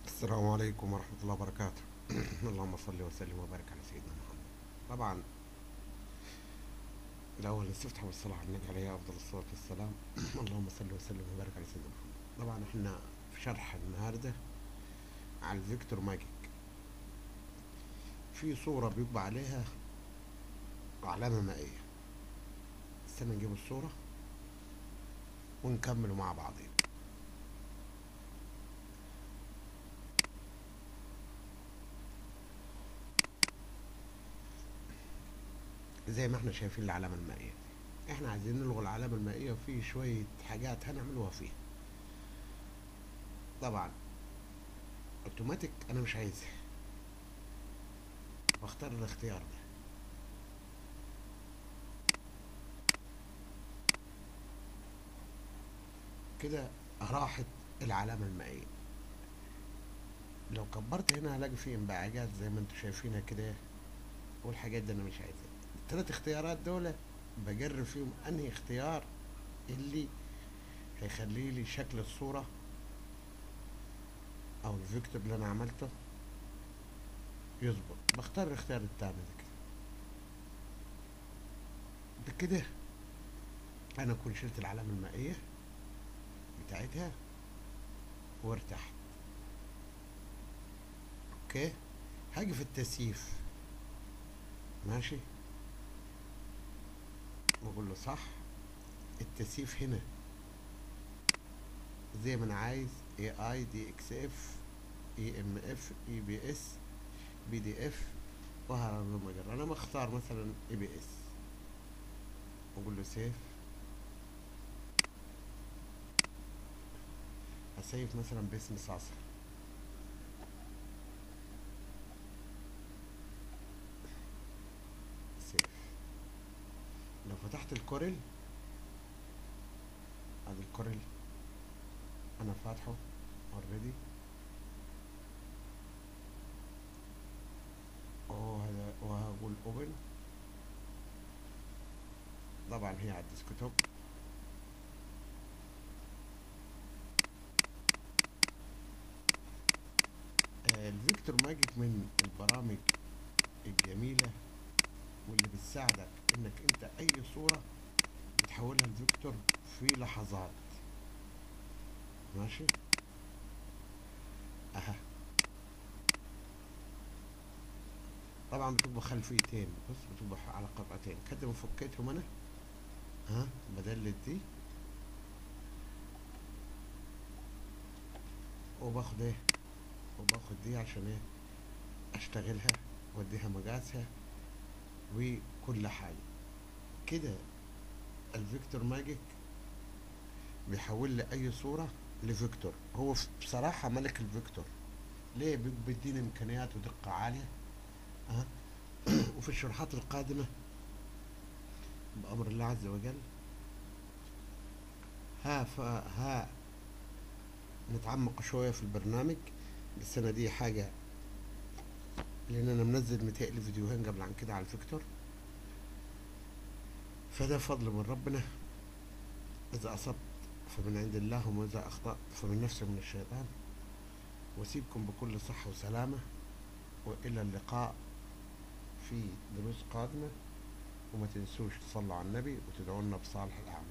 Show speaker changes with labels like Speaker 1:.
Speaker 1: السلام عليكم ورحمة الله وبركاته اللهم صل وسلم وبارك على سيدنا محمد طبعا الأول نستفتح بالصلاة على النبي عليه أفضل الصلاة والسلام اللهم صل وسلم وبارك على سيدنا محمد طبعا احنا في شرح النهاردة على الفيكتور ماجيك في صورة بيبقى عليها علامة مائية استنى نجيب الصورة ونكمل مع بعضين زي ما احنا شايفين العلامة المائية احنا عايزين نلغي العلامة المائية وفي شوية حاجات هنعملوها فيها طبعا اوتوماتيك انا مش عايزها بختار الاختيار ده كده راحت العلامة المائية لو كبرت هنا هلاقي فيه انبعاجات زي ما انتم شايفينها كده والحاجات دي انا مش عايزها الثلاث اختيارات دول بجرب فيهم انهي اختيار اللي هيخلي لي شكل الصورة او الفيكتور اللي انا عملته يظبط بختار الاختيار التاني ده كده بكده انا اكون شلت العلامة المائية بتاعتها وارتحت اوكي هاجي في التسييف ماشي واقول له صح التسييف هنا زي ما انا عايز اي اي دي اكس اف اي ام اف اي بي اس بي دي اف وهرم مجرى انا مختار مثلا اي بي اس واقول له سيف هسيف مثلا باسم صاصر سيف لو فتحت الكورل ادي الكورل انا فاتحه اوريدي وهذا وهقول اوبن طبعا هي على الديسكتوب آه، الفيكتور ماجيك من البرامج الجميلة واللي بتساعدك انك انت اي صورة بتحولها لفيكتور في لحظات ماشي اها طبعا بتبقى خلفيتين بص بتبقى على قطعتين كده ما فكيتهم انا ها بدلت دي وباخد ايه وباخد دي عشان ايه اشتغلها واديها مقاسها وكل حاجة كده الفيكتور ماجيك بيحول لي اي صورة لفيكتور هو ف- بصراحة ملك الفيكتور ليه بي- بيديني امكانيات ودقة عالية أه؟ وفي الشروحات القادمة بأمر الله عز وجل ها ف ها نتعمق شوية في البرنامج السنة دي حاجة لأن أنا منزل متهيألي فيديوهين قبل عن كده على الفيكتور فده فضل من ربنا إذا أصبت فمن عند الله وإذا أخطأت فمن نفسي من الشيطان وأسيبكم بكل صحة وسلامة وإلى اللقاء في دروس قادمة وما تنسوش تصلوا على النبي وتدعونا بصالح الأعمال